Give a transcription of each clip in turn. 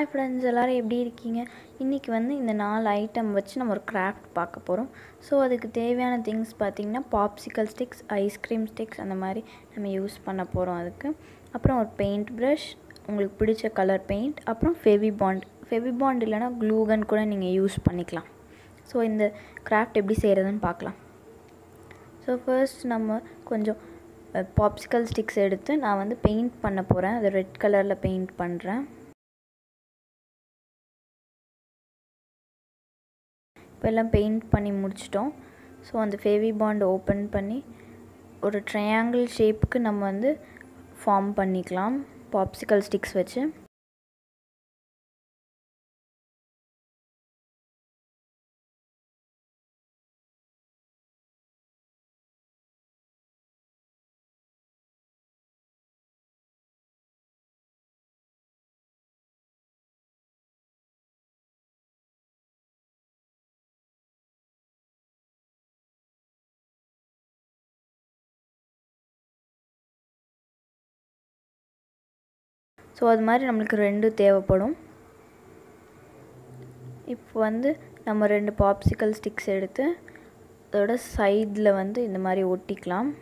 hi friends எல்லோரும் எப்படி இருக்கீங்க இன்றைக்கி வந்து இந்த நாலு ஐட்டம் வச்சு நம்ம ஒரு கிராஃப்ட் பார்க்க போகிறோம் ஸோ அதுக்கு தேவையான திங்ஸ் பார்த்திங்கன்னா பாப்சிக்கல் ஸ்டிக்ஸ் ஐஸ்கிரீம் ஸ்டிக்ஸ் அந்த மாதிரி நம்ம யூஸ் பண்ண போகிறோம் அதுக்கு அப்புறம் ஒரு பெயிண்ட் ப்ரஷ் உங்களுக்கு பிடிச்ச கலர் பெயிண்ட் அப்புறம் ஃபெவி பாண்ட் ஃபெவி பாண்ட் இல்லைனா க்ளூகன் கூட நீங்கள் யூஸ் பண்ணிக்கலாம் ஸோ இந்த கிராஃப்ட் எப்படி செய்கிறதுன்னு பார்க்கலாம் ஸோ ஃபர்ஸ்ட் நம்ம கொஞ்சம் பாப்சிக்கல் ஸ்டிக்ஸ் எடுத்து நான் வந்து பெயிண்ட் பண்ண போகிறேன் அது ரெட் கலரில் பெயிண்ட் பண்ணுறேன் இப்போ எல்லாம் பெயிண்ட் பண்ணி முடிச்சிட்டோம் ஸோ அந்த ஃபேவி பாண்ட் ஓப்பன் பண்ணி ஒரு ட்ரையாங்கிள் ஷேப்புக்கு நம்ம வந்து ஃபார்ம் பண்ணிக்கலாம் பாப்சிக்கல் ஸ்டிக்ஸ் வச்சு ஸோ அது மாதிரி நம்மளுக்கு ரெண்டு தேவைப்படும் இப்போ வந்து நம்ம ரெண்டு பாப்சிக்கல் ஸ்டிக்ஸ் எடுத்து அதோட சைடில் வந்து இந்த மாதிரி ஒட்டிக்கலாம்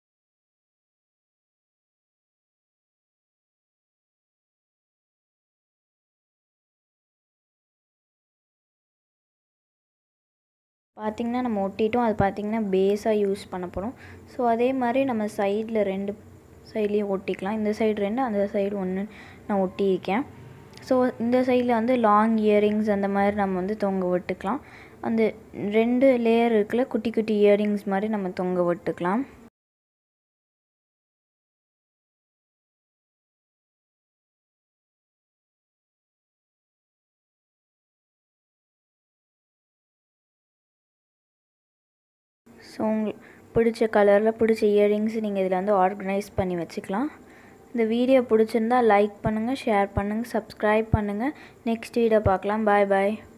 பார்த்திங்கன்னா நம்ம ஒட்டிட்டோம் அது பார்த்திங்கன்னா பேஸாக யூஸ் பண்ண போகிறோம் ஸோ அதே மாதிரி நம்ம சைடில் ரெண்டு சைட்லேயும் ஒட்டிக்கலாம் இந்த சைடு ரெண்டு அந்த சைடு ஒன்று நான் ஒட்டியிருக்கேன் ஸோ இந்த சைடில் வந்து லாங் இயரிங்ஸ் அந்த மாதிரி நம்ம வந்து தொங்க விட்டுக்கலாம் அந்த ரெண்டு லேயர் இருக்குல்ல குட்டி குட்டி இயரிங்ஸ் மாதிரி நம்ம தொங்க விட்டுக்கலாம் ஸோ உங்களுக்கு பிடிச்ச கலரில் பிடிச்ச இயரிங்ஸ் நீங்கள் இதில் வந்து ஆர்கனைஸ் பண்ணி வச்சுக்கலாம் இந்த வீடியோ பிடிச்சிருந்தா லைக் பண்ணுங்கள் ஷேர் பண்ணுங்கள் சப்ஸ்கிரைப் பண்ணுங்கள் நெக்ஸ்ட் வீடியோ பார்க்கலாம் பாய் பாய்